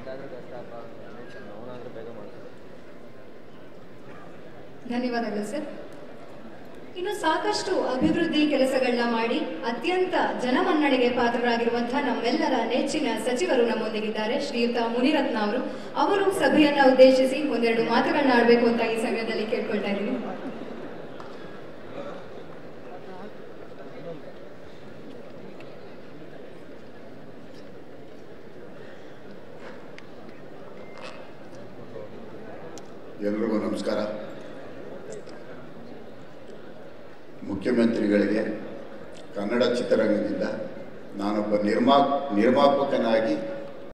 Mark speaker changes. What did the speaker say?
Speaker 1: ಇದಾದ್ರೂ ಕಷ್ಟ ಅಪ್ಪ ಅವನಾದ್ರೂ ಬೇಗ ಮಾಡ್ತಾರೆ
Speaker 2: ಧನ್ಯವಾದಗಳು ಸರ್ ಇನ್ನು ಸಾಕಷ್ಟು ಅಭಿವೃದ್ಧಿ ಕೆಲಸಗಳನ್ನ ಮಾಡಿ ಅತ್ಯಂತ ಜನಮನ್ನಣೆಗೆ ಪಾತ್ರರಾಗಿರುವಂತಹ ನಮ್ಮೆಲ್ಲರ ನೆಚ್ಚಿನ ಸಚಿವರು ನಮ್ಮೊಂದಿಗಿದ್ದಾರೆ ಶ್ರೀಯುತ ಮುನಿರತ್ನ ಅವರು ಅವರು ಸಭೆಯನ್ನ ಉದ್ದೇಶಿಸಿ ಒಂದೆರಡು ಮಾತುಗಳನ್ನ ಆಡಬೇಕು ಅಂತ ಈ ಸಮಯದಲ್ಲಿ ಕೇಳ್ಕೊಳ್ತಾ ಇದ್ದೀವಿ
Speaker 3: ಎಲ್ರಿಗೂ ನಮಸ್ಕಾರ ಮುಖ್ಯಮಂತ್ರಿಗಳಿಗೆ ಕನ್ನಡ ಚಿತ್ರರಂಗದಿಂದ ನಾನೊಬ್ಬ ನಿರ್ಮಾ ನಿರ್ಮಾಪಕನಾಗಿ